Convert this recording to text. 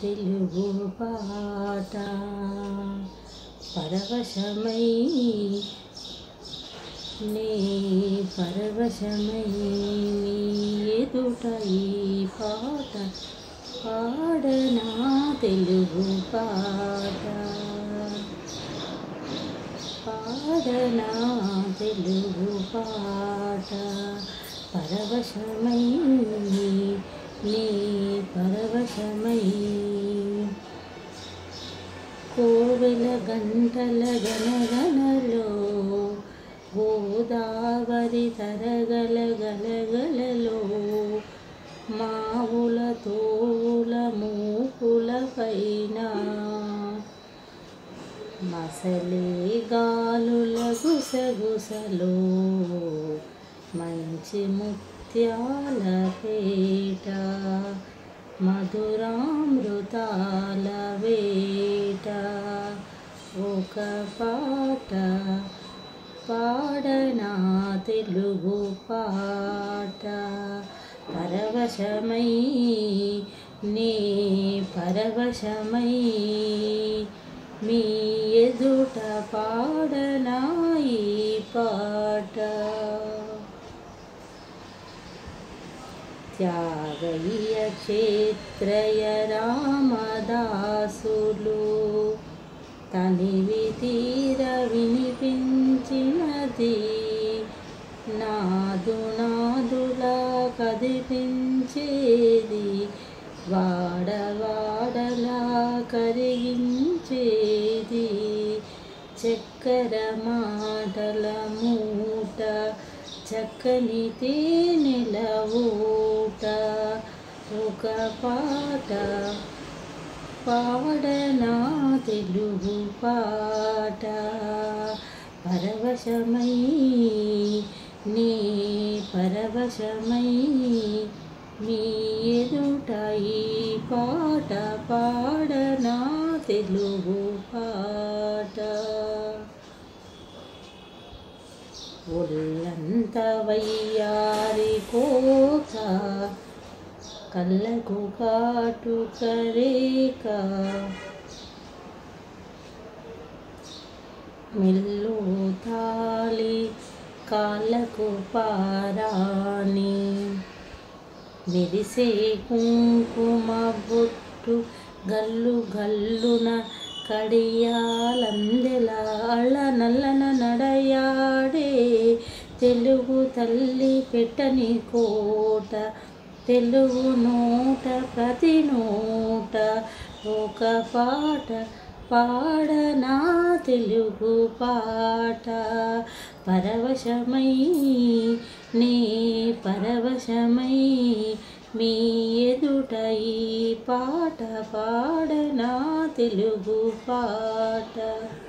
తెలుగు పాట పరవశమై నీ పరవశమై నీ ఎదుట ఈ పాట పాడనా తెలుగు పాట పాడనా తెలుగు పాట పరవశమై నీ పరవశమై కోవెల గంటల గనగనలో గోదావరి తరగల గలగలలో మావుల తోల మూపుల పైన మసలే గాలుల గుసగుసలో మంచి ముత్యాల పేట మధురామృతాల వేట ఒక పాట పాడనా తెలుగు పాట పరవశమై నీ పరవశమై మీ ఎదుట పాడనా ఈ పాట త్యాగయ్య క్షేత్రయ రామదాసులు తనివి తీర వినిపించినది నాదు నాదులా కదిపించేది వాడవాడలా కరిగించేది చక్కెర మాటల మూట చక్కని తేనెల ఊట ఒక పాట పాడనా తెలుగు పాట పరవశమై నీ పరవశమై మీ ఎదుట ఈ పాట పాడనా తెలుగు పాట ఒళ్ళంత వయ్యారి కోక కళ్ళకు కాటుక రేక మెల్లు తాళి కాళ్ళకు పారాణి మెరిసే కుంకుమ బొట్టు గల్లు గల్లున కడియాలందెల అళ్ళ నల్లన నడయాడే తెలుగు తల్లి పెట్టని కోట తెలుగు నోట ప్రతి నోట ఒక పాట పాడనా తెలుగు పాట పరవశమై నీ పరవశమై మీ ఎదుట ఈ పాట పాడనా తెలుగు పాట